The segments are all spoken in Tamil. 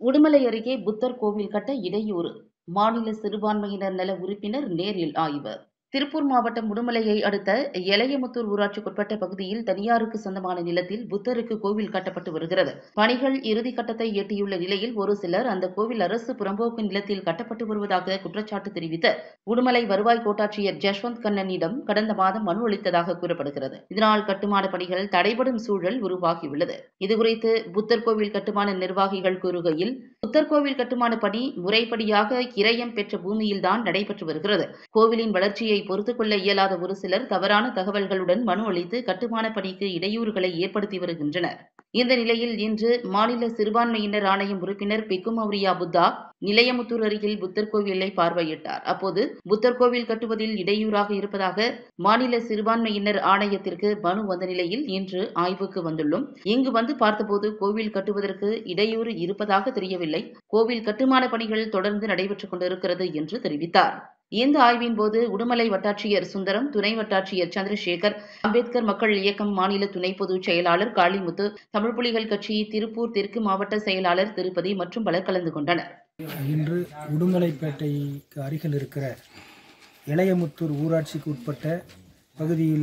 உடுமலை அருகே புத்தர் கோவில் கட்ட இடையூறு மாநில சிறுபான்மையினர் நல உறுப்பினர் நேரில் ஆய்வு திருப்பூர் மாவட்டம் உடுமலையை அடுத்த எலையமுத்தூர் ஊராட்சிக்குட்பட்ட பகுதியில் தனியாருக்கு சொந்தமான நிலத்தில் புத்தருக்கு கோவில் கட்டப்பட்டு வருகிறது பணிகள் இறுதிக்கட்டத்தை எட்டியுள்ள நிலையில் ஒரு சிலர் அந்த கோவில் அரசு புறம்போக்கு நிலத்தில் கட்டப்பட்டு வருவதாக குற்றச்சாட்டு தெரிவித்து உடுமலை வருவாய் கோட்டாட்சியர் ஜஷ்வந்த் கண்ணனிடம் கடந்த மாதம் மனு அளித்ததாக கூறப்படுகிறது இதனால் கட்டுமான பணிகள் தடைபடும் சூழல் உருவாகியுள்ளது இதுகுறித்து புத்தர் கோவில் கட்டுமான நிர்வாகிகள் கூறுகையில் புத்தர் கோவில் கட்டுமான பணி முறைப்படியாக கிரயம் பெற்ற பூமியில்தான் நடைபெற்று வருகிறது கோவிலின் வளர்ச்சியை பொறுத்துக் கொள்ள இயலாத ஒரு சிலர் தவறான தகவல்களுடன் மனு அளித்து கட்டுமான பணிக்கு இடையூறுகளை ஏற்படுத்தி வருகின்றனர் இந்த நிலையில் இன்று மாநில சிறுபான்மையினர் ஆணையம் உறுப்பினர் பிக்குமௌரியா புத்தா நிலையமுத்தூர் அருகில் புத்தர் கோவிலை பார்வையிட்டார் அப்போது புத்தர் கோவில் கட்டுவதில் இடையூறாக இருப்பதாக மாநில சிறுபான்மையினர் ஆணையத்திற்கு மனு வந்த நிலையில் இன்று ஆய்வுக்கு வந்துள்ளோம் இங்கு வந்து பார்த்தபோது கோவில் கட்டுவதற்கு இடையூறு இருப்பதாக தெரியவில்லை கோவில் கட்டுமான பணிகள் தொடர்ந்து நடைபெற்றுக் கொண்டிருக்கிறது என்று தெரிவித்தார் இந்த ஆய்வின் போது உடுமலை வட்டாட்சியர் சுந்தரம் துணை வட்டாட்சியர் சந்திரசேகர் அம்பேத்கர் மக்கள் இயக்கம் மாநில துணை பொதுச் செயலாளர் காளிமுத்து தமிழ் புலிகள் கட்சி திருப்பூர் தெற்கு மாவட்ட செயலாளர் திருப்பதி மற்றும் பலர் கலந்து கொண்டனர் இன்று உடுமலைப்பேட்டைக்கு அருகில் இருக்கிற இளையமுத்தூர் ஊராட்சிக்கு உட்பட்ட பகுதியில்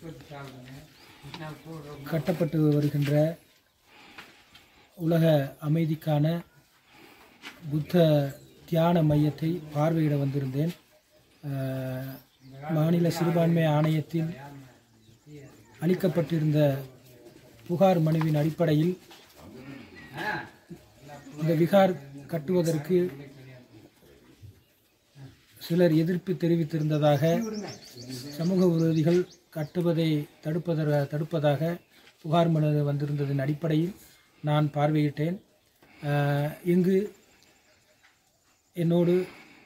கட்டப்பட்டு வருகின்ற உலக அமைதிக்கான புத்த தியான மையத்தை பார்வையிட வந்திருந்தேன் அஹ், மாநில சிறுபான்மை ஆணையத்தில் அளிக்கப்பட்டிருந்த புகார் மனுவின் அடிப்படையில் இந்த விகார் கட்டுவதற்கு சிலர் எதிர்ப்பு தெரிவித்திருந்ததாக சமூக விரோதிகள் கட்டுவதை தடுப்பத தடுப்பதாக புகார் மனு வந்திருந்ததன் அடிப்படையில் நான் பார்வையிட்டேன் அஹ், இங்கு என்னோடு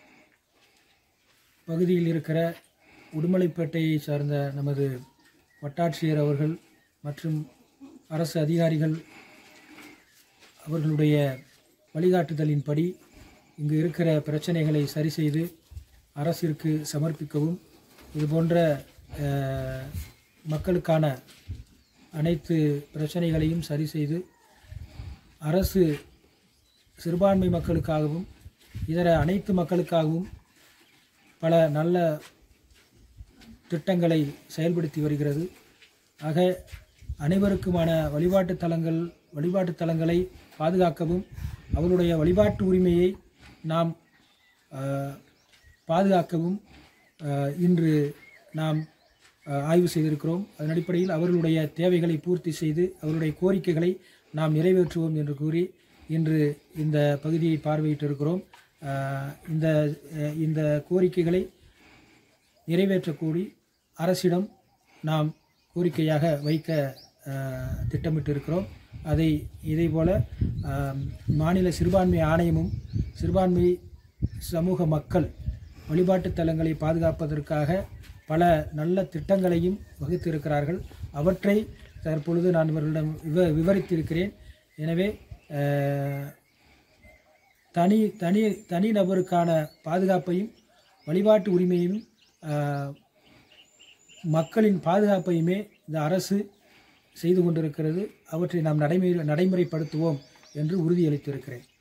பகுதியில் இருக்கிற உடுமலைப்பேட்டையை சார்ந்த நமது வட்டாட்சியர் அவர்கள் மற்றும் அரசு அதிகாரிகள் அவர்களுடைய வழிகாட்டுதலின்படி இங்கு இருக்கிற பிரச்சனைகளை சரி செய்து அரசிற்கு சமர்ப்பிக்கவும் இதுபோன்ற அஹ், மக்களுக்கான அனைத்து பிரச்சனைகளையும் சரி செய்து அரசு சிறுபான்மை மக்களுக்காகவும் இதர அனைத்து மக்களுக்காகவும் பல நல்ல திட்டங்களை செயல்படுத்தி வருகிறது ஆக அனைவருக்குமான வழிபாட்டு தலங்கள் வழிபாட்டு தலங்களை பாதுகாக்கவும் அவருடைய வழிபாட்டு உரிமையை நாம் அஹ், பாதுகாக்கவும் அஹ், இன்று நாம் அஹ், ஆய்வு செய்திருக்கிறோம் அதன் அடிப்படையில் அவர்களுடைய தேவைகளை பூர்த்தி செய்து அவருடைய கோரிக்கைகளை நாம் நிறைவேற்றுவோம் என்று கூறி இன்று இந்த பகுதியை பார்வையிட்டிருக்கிறோம் அஹ், இந்த அஹ், இந்த கோரிக்கைகளை நிறைவேற்றக்கூடி அரசிடம் நாம் கோரிக்கையாக வைக்க அஹ், திட்டமிட்டிருக்கிறோம் அதை இதேபோல அஹ், மாநில சிறுபான்மை ஆணையமும் சிறுபான்மை சமூக மக்கள் வழிபாட்டுத் தலங்களை பாதுகாப்பதற்காக பல நல்ல திட்டங்களையும் வகுத்திருக்கிறார்கள் அவற்றை தற்பொழுது நான் இவர்களிடம் விவ விவரித்திருக்கிறேன் எனவே அஹ், தனி தனி தனி நபருக்கான பாதுகாப்பையும் வழிபாட்டு உரிமையும் ஆஹ், மக்களின் பாதுகாப்பையுமே இந்த அரசு செய்து கொண்டிருக்கிறது அவற்றை நாம் நடைமுறை நடைமுறைப்படுத்துவோம் என்று உறுதியளித்திருக்கிறேன்